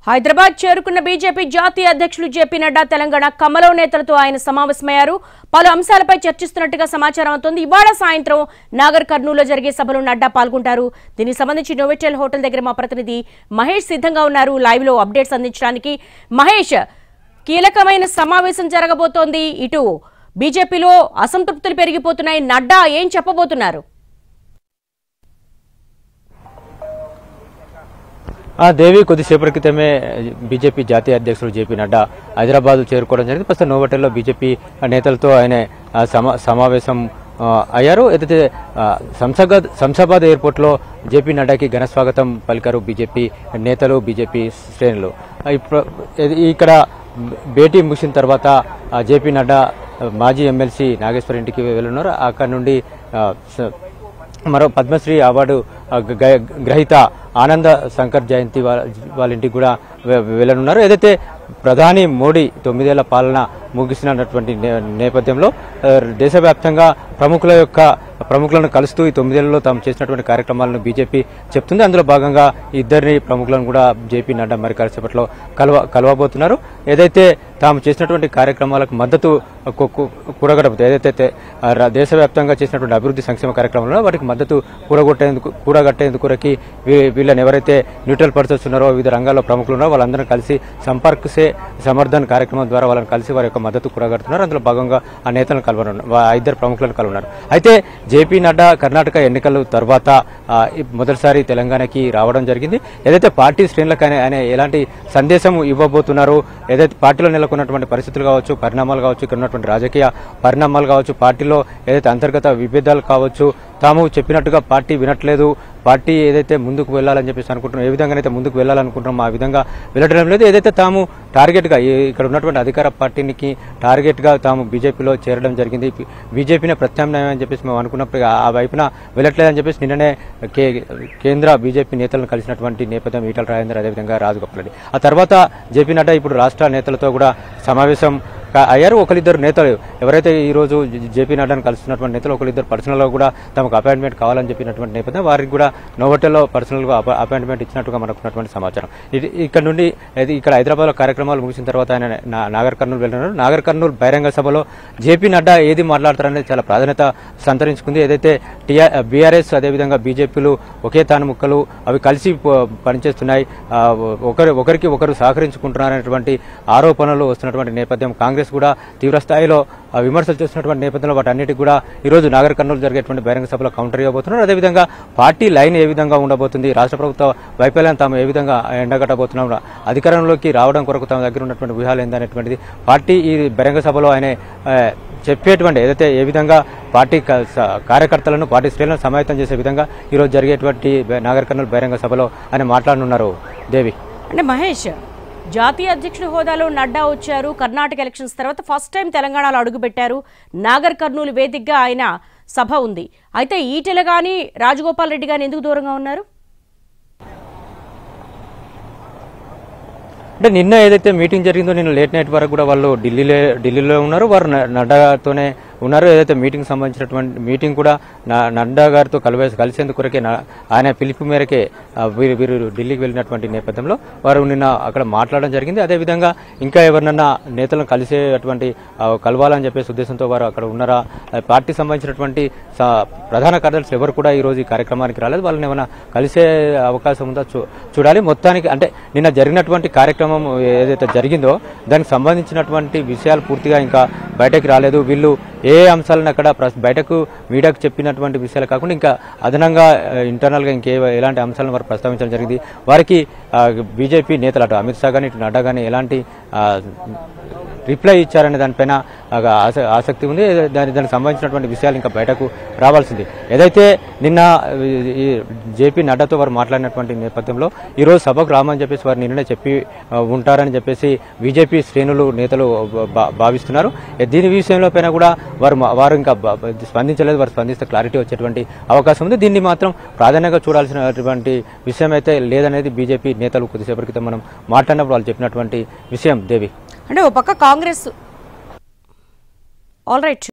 హైదరాబాద్ చేరుకున్న బీజేపీ జాతీయ అధ్యక్షులు జేపీ నడ్డా తెలంగాణ కమలం నేతలతో ఆయన సమావేశమయ్యారు పలు అంశాలపై చర్చిస్తున్నట్టుగా సమాచారం అవుతోంది ఇవాళ సాయంత్రం నాగర్ కర్నూలులో జరిగే సభలో నడ్డా పాల్గొంటారు దీనికి సంబంధించి నోవెటెల్ హోటల్ దగ్గర మా ప్రతినిధి మహేష్ సిద్ధంగా ఉన్నారు లైవ్ లో అప్డేట్స్ అందించడానికి మహేష్ కీలకమైన సమావేశం జరగబోతోంది ఇటు బీజేపీలో అసంతృప్తులు పెరిగిపోతున్నాయి నడ్డా ఏం చెప్పబోతున్నారు ఆ దేవి కొద్దిసేపటి క్రితమే బీజేపీ జాతీయ అధ్యక్షుడు జేపీ నడ్డా హైదరాబాద్ చేరుకోవడం జరిగింది ప్రస్తుతం నోవటెల్లో బీజేపీ నేతలతో ఆయన ఆ, సమా సమావేశం ఆ, అయ్యారు ఏదైతే ఆ, శంషాబాద్ శంషాబాద్ ఎయిర్పోర్ట్లో జేపీ నడ్డాకి ఘన స్వాగతం పలికారు బీజేపీ నేతలు బీజేపీ శ్రేణులు ఆ, ఇప్పుడు ఇది- ఇక్కడ భేటీ ముగిసిన తర్వాత ఆ, జేపీ నడ్డా ఆ, మాజీ ఎమ్మెల్సీ నాగేశ్వర్ ఇంటికి వెళ్ళున్నారు అక్కడ నుండి ఆ, స- మరో పద్మశ్రీ అవార్డు ఆ, గ- గ- గ్రహీత ఆనంద శంకర్ జయంతి వాళ్ళ వాళ్ళ ఇంటికి కూడా వె- వెళ్ళనున్నారు ఏదైతే ప్రధాని మోడీ తొమ్మిదేళ్ల పాలన ముగిసినటువంటి నే- నేపథ్యంలో ఆ, దేశవ్యాప్తంగా ప్రముఖుల యొక్క ప్రముఖులను కలుస్తూ ఈ తొమ్మిదేళ్లలో తాము చేసినటువంటి కార్యక్రమాలను బీజేపీ చెప్తుంది అందులో భాగంగా ఈ ఇద్దరిని ప్రముఖులను కూడా జేపీ నడ్డా మరి కాసేపట్లో కలవ కలవబోతున్నారు ఏదైతే తాము చేసినటువంటి కార్యక్రమాలకు మద్దతు కు- కు- కూడగడబోతుంది ఏదైతే తే- ఆ, రా- దేశవ్యాప్తంగా చేసినటువంటి అభివృద్ధి సంక్షేమ కార్యక్రమాలు వాటికి మద్దతు కూడగొట్టేందుకు కూడగట్టేందుకు కొరకి వీ- వీళ్ళని ఎవరైతే న్యూట్రల్ పర్సన్స్ ఉన్నారో వివిధ రంగాల్లో ప్రముఖులు ఉన్నారో వాళ్ళందరూ కలిసి సంపర్క్ సే సమర్థన్ కార్యక్రమం ద్వారా వాళ్ళని కలిసి వారి యొక్క మద్దతు కూడగడుతున్నారు అందులో భాగంగా ఆ నేతలను కలవనున్నారు వా- ఆ ఇద్దరు ప్రముఖులను కలవన్నారు అయితే జేపీ నడ్డా కర్ణాటక ఎన్నికల తర్వాత ఆ, ఈ మొదటిసారి తెలంగాణకి రావడం జరిగింది ఏదైతే పార్టీ శ్రేణులకు ఆయన ఆయన ఎలాంటి సందేశం ఇవ్వబోతున్నారు ఏదైతే పార్టీలో నెలకొన్నటువంటి పరిస్థితులు కావచ్చు పరిణామాలు కావచ్చు ఇక్కడ ఉన్నటువంటి రాజకీయ పరిణామాలు కావచ్చు పార్టీలో ఏదైతే అంతర్గత విభేదాలు కావచ్చు తాము చెప్పినట్టుగా పార్టీ వినట్లేదు పార్టీ ఏదైతే ముందుకు వెళ్ళాలని చెప్పేసి అనుకుంటున్నాం ఏ విధంగానైతే ముందుకు వెళ్ళాలనుకుంటున్నాం ఆ విధంగా వెళ్ళడం లేదు ఏదైతే తాము టార్గెట్గా ఈ- ఇక్కడ ఉన్నటువంటి అధికార పార్టీనికి టార్గెట్గా తాము బీజేపీలో చేరడం జరిగింది బీజేపీనే ప్రత్యామ్నాయం అని చెప్పేసి మేము అనుకున్నప్పుడు ఆ వైపున వెళ్ళట్లేదని చెప్పేసి నిన్ననే కే కేంద్ర బీజేపీ నేతలను కలిసినటువంటి నేపథ్యం ఈటల రాజేందర్ అదేవిధంగా రాజు గొప్పలడి ఆ తర్వాత జేపీ నడ్డా ఇప్పుడు రాష్ట్ర నేతలతో కూడా సమావేశం కా- అయ్యారు ఒకరిద్దరు నేతలు ఎవరైతే ఈ రోజు జ- జేపీ నడ్డాను కలుస్తున్నటువంటి నేతలు ఒకరిద్దరు పర్సనల్గా కూడా తమకు అపాయింట్మెంట్ కావాలని చెప్పినటువంటి నేపథ్యం వారికి కూడా నోవోటెల్లో పర్సనల్గా అప- అపాయింట్మెంట్ ఇచ్చినట్టుగా మనకున్నటువంటి సమాచారం ఇది ఇక్కడ నుండి ఇది ఇక్కడ హైదరాబాద్లో కార్యక్రమాలు ముగిసిన తర్వాత ఆయన నా- నాగర్ కర్నూలు వెళ్ళినారు నాగర్ కర్నూలు బహిరంగ సభలో జేపీ నడ్డా ఏది మాట్లాడతారనేది చాలా ప్రాధాన్యత సంతరించుకుంది ఏదైతే టీఆర్ బీఆర్ఎస్ అదేవిధంగా బీజేపీలు ఒకే తాను ముక్కలు అవి కలిసి ప- పనిచేస్తున్నాయి ఆ, ఒకరి ఒకరికి ఒకరు సహకరించుకుంటున్నారనేటువంటి ఆరోపణలు వస్తున్నటువంటి నేపథ్యం కాంగ్రెస్ కూడా తీవ్ర స్థాయిలో ఆ, విమర్శలు చేస్తున్నటువంటి నేపథ్యంలో వాటన్నిటికి కూడా ఈరోజు నాగర్ కర్నూలు జరిగేటువంటి బహిరంగ సభలో కౌంటర్ ఇవ్వబోతున్నారు అదేవిధంగా పార్టీ లైన్ ఏ విధంగా ఉండబోతుంది రాష్ట్ర ప్రభుత్వ వైఫల్యాన్ని తాము ఏ విధంగా ఎండగట్టబోతున్నాం అధికారంలోకి రావడం కొరకు తమ దగ్గర ఉన్నటువంటి వ్యూహాలు ఏందనేటువంటిది పార్టీ ఈ బహిరంగ సభలో ఆయన ఆ, చెప్పేటువంటి ఏదైతే ఏ విధంగా పార్టీ క- స- కార్యకర్తలను పార్టీ శ్రేణులను సమాయత్తం చేసే విధంగా ఈరోజు జరిగేటువంటి బ- నాగర్ కర్నూలు బహిరంగ సభలో ఆయన మాట్లాడనున్నారు దేవి అంటే మహేష్ జాతీయ అధ్యక్షుడి హోదాలో నడ్డా వచ్చారు కర్ణాటక ఎలక్షన్స్ తర్వాత ఫస్ట్ టైం తెలంగాణలో అడుగుపెట్టారు నాగర్ కర్నూలు వేదికగా ఆయన సభ ఉంది అయితే ఈటెల గాని రాజగోపాల్ రెడ్డి గాని ఎందుకు దూరంగా ఉన్నారు అంటే నిన్న ఏదైతే మీటింగ్ జరిగిందో నిన్న లేట్ నైట్ వరకు కూడా వాళ్ళు ఢిల్లీలో ఢిల్లీలో ఉన్నారు వారు న- నడ్డాతోనే ఉన్నారు ఏదైతే మీటింగ్ సంబంధించినటువంటి మీటింగ్ కూడా నా- నడ్డా గారితో కలివే కలిసేందుకు కొరకే నా- ఆయన పిలుపు మేరకే ఆ, వీరు వీరు ఢిల్లీకి వెళ్ళినటువంటి నేపథ్యంలో వారు నిన్న అక్కడ మాట్లాడడం జరిగింది అదేవిధంగా ఇంకా ఎవరినన్నా నేతలను కలిసేటువంటి ఆ, కలవాలని చెప్పేసి ఉద్దేశంతో వారు అక్కడ ఉన్నారా ఆ, పార్టీ సంబంధించినటువంటి స- ప్రధాన కార్యదర్శులు ఎవరు కూడా ఈ రోజు ఈ కార్యక్రమానికి రాలేదు వాళ్ళని ఏమైనా కలిసే అవకాశం ఉందా చూ- చూడాలి మొత్తానికి అంటే నిన్న జరిగినటువంటి కార్యక్రమం ఏదైతే జరిగిందో దానికి సంబంధించినటువంటి విషయాలు పూర్తిగా ఇంకా బయటకు రాలేదు వీళ్ళు ఏ అంశాలను అక్కడ ప్రస్- బయటకు మీడియాకు చెప్పినటువంటి విషయాలు కాకుండా ఇంకా అదనంగా ఇంటర్నల్గా ఇంకే ఎలాంటి అంశాలను వారు ప్రస్తావించడం జరిగింది వారికి బీజేపీ నేతలు అటు అమిత్ షా కానీ ఇటు నడ్డా కానీ ఎలాంటి ఆ, రిప్లై ఇచ్చారనే దానిపైన ఒక ఆస- ఆసక్తి ఉంది ఏదో దాని దానికి సంబంధించినటువంటి విషయాలు ఇంకా బయటకు రావాల్సింది ఏదైతే నిన్న ఈ జేపీ నడ్డాతో వారు మాట్లాడినటువంటి నేపథ్యంలో ఈరోజు సభకు రామని చెప్పేసి వారు నిన్ననే చెప్పి ఆ, ఉంటారని చెప్పేసి బీజేపీ శ్రేణులు నేతలు భా- భావిస్తున్నారు ఏ దీని విషయంలో పైన కూడా వారు మా- వారు ఇంకా బ- బ- స్పందించలేదు వారు స్పందిస్తే క్లారిటీ వచ్చేటువంటి అవకాశం ఉంది దీన్ని మాత్రం ప్రాధాన్యంగా చూడాల్సినటువంటి విషయం అయితే లేదనేది బీజేపీ నేతలు కొద్దిసేపటి క్రితం మనం మాట్లాడినప్పుడు వాళ్ళు చెప్పినటువంటి విషయం దేవి అంటే ఓ పక్క కాంగ్రెస్ ఆల్ రైట్